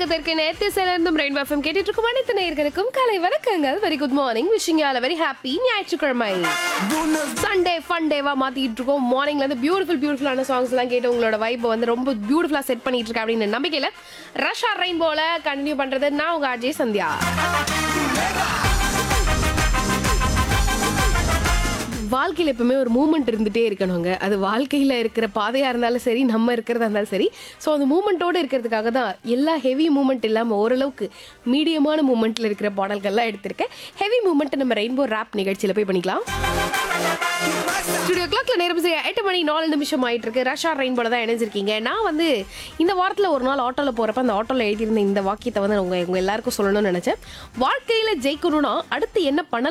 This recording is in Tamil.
தெற்கு தெற்கு நேர்த்தி சேர்ந்தும் ரெயின் எஃப்எம் கேட்டுட்டு இருக்கும் அனைத்து நேயர்களுக்கும் காலை வணக்கங்கள் very good morning wishing all very happy ஞாயிற்றுக்கிழமை சண்டே ஃபன் டேவா மாத்திட்டு இருக்கோம் மார்னிங்ல இருந்து பியூட்டிஃபுல் பியூட்டிஃபுல்லான சாங்ஸ் எல்லாம் கேட்டு உங்களோட வைப் வந்து ரொம்ப பியூட்டிஃபுல்லா செட் பண்ணிட்டு இருக்கேன் அப்படின்னு நம்பிக்கையில ரஷ் ஆர் ரெயின் போல கண்டினியூ பண்றது நான் உங்க அஜய் சந்தியா வாழ்க்கையில் எப்பவுமே ஒரு மூமெண்ட் இருந்துகிட்டே இருக்கணுங்க அது வாழ்க்கையில் இருக்கிற பாதையாக இருந்தாலும் சரி நம்ம இருக்கிறதா இருந்தாலும் சரி ஸோ அந்த மூமெண்ட்டோடு இருக்கிறதுக்காக தான் எல்லா ஹெவி மூமெண்ட் இல்லாமல் ஓரளவுக்கு மீடியமான மூமெண்ட்டில் இருக்கிற பாடல்கள்லாம் எடுத்திருக்கேன் ஹெவி மூமெண்ட்டை நம்ம ரெயின்போ ரேப் நிகழ்ச்சியில் போய் பண்ணிக்கலாம் ஸ்டுடியோ கிளாக்ல நேரம் சரியா எட்டு மணி நாலு நிமிஷம் ஆயிட்டு இருக்கு ரஷா ரெயின்போல தான் இணைஞ்சிருக்கீங்க நான் வந்து இந்த வாரத்தில் ஒரு நாள் ஆட்டோவில் போகிறப்ப அந்த ஆட்டோவில் எழுதியிருந்த இந்த வாக்கியத்தை வந்து உங்க உங்க எல்லாருக்கும் சொல்லணும்னு நினச்சேன் வாழ்க்கையில் ஜெயிக்கணும்னா அடுத்து என்ன பண்ணலாம்